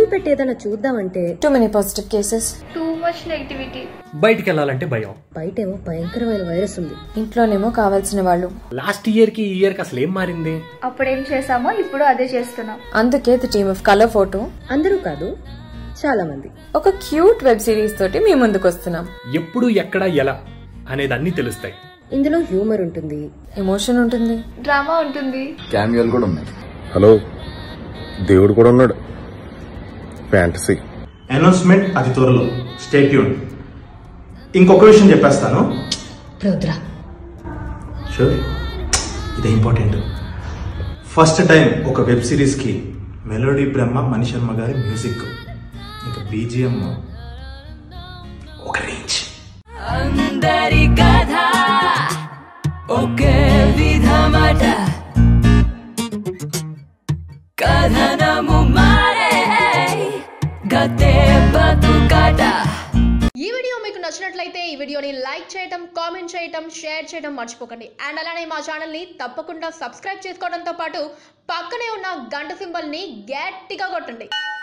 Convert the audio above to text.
పెట్టి ఏదైనా చూద్దామంటే too many positive cases too much negativity బయటికి వెళ్ళాలంటే భయం బయటేమో భయంకరమైన వైరస్ ఉంది ఇంట్లోనేమో కావాల్సిన వాళ్ళు లాస్ట్ ఇయర్ కి ఈ ఇయర్ కి అసలు ఏం మారింది అప్పుడేం చేసామో ఇప్పుడు అదే చేస్తున్నాం అందుకే the team of colour photo అందరూ కాదు చాలా మంది ఒక క్యూట్ వెబ్ సిరీస్ తోటి మీ ముందుకు వస్తున్నాం ఎప్పుడు ఎక్కడ ఎలా అనేది అన్ని తెలుస్తాయి ఇందులో హ్యూమర్ ఉంటుంది ఎమోషన్ ఉంటుంది డ్రామా ఉంటుంది క్యామియోలు కూడా ఉన్నాయి హలో దేవుడు కూడా ఉన్నాడు ఫ్యాంటసీ అనౌన్స్మెంట్ అతి త్వరలో స్టేట్యూన్ ఇంకొక విషయం చెప్పేస్తాను రుద్ర షూర్ ఇది ఇంపార్టెంట్ ఫస్ట్ టైం ఒక వెబ్ సిరీస్కి మెలోడీ బ్రహ్మ మణి శర్మ గారి మ్యూజిక్ ఇంకా బీజిఎం ఒక రేంజ్ అందరి కథ ఒకే విధమట కథనము మారే గతే బతుకట ఈ వీడియో మీకు నచ్చినట్లయితే ఈ వీడియోని లైక్ చేయటం కామెంట్ చేయటం షేర్ చేయడం మర్చిపోకండి అండ్ అలానే మా ఛానల్ని తప్పకుండా సబ్స్క్రైబ్ చేసుకోవడంతో పాటు పక్కనే ఉన్న గంట సింబల్ని గట్టిగా కొట్టండి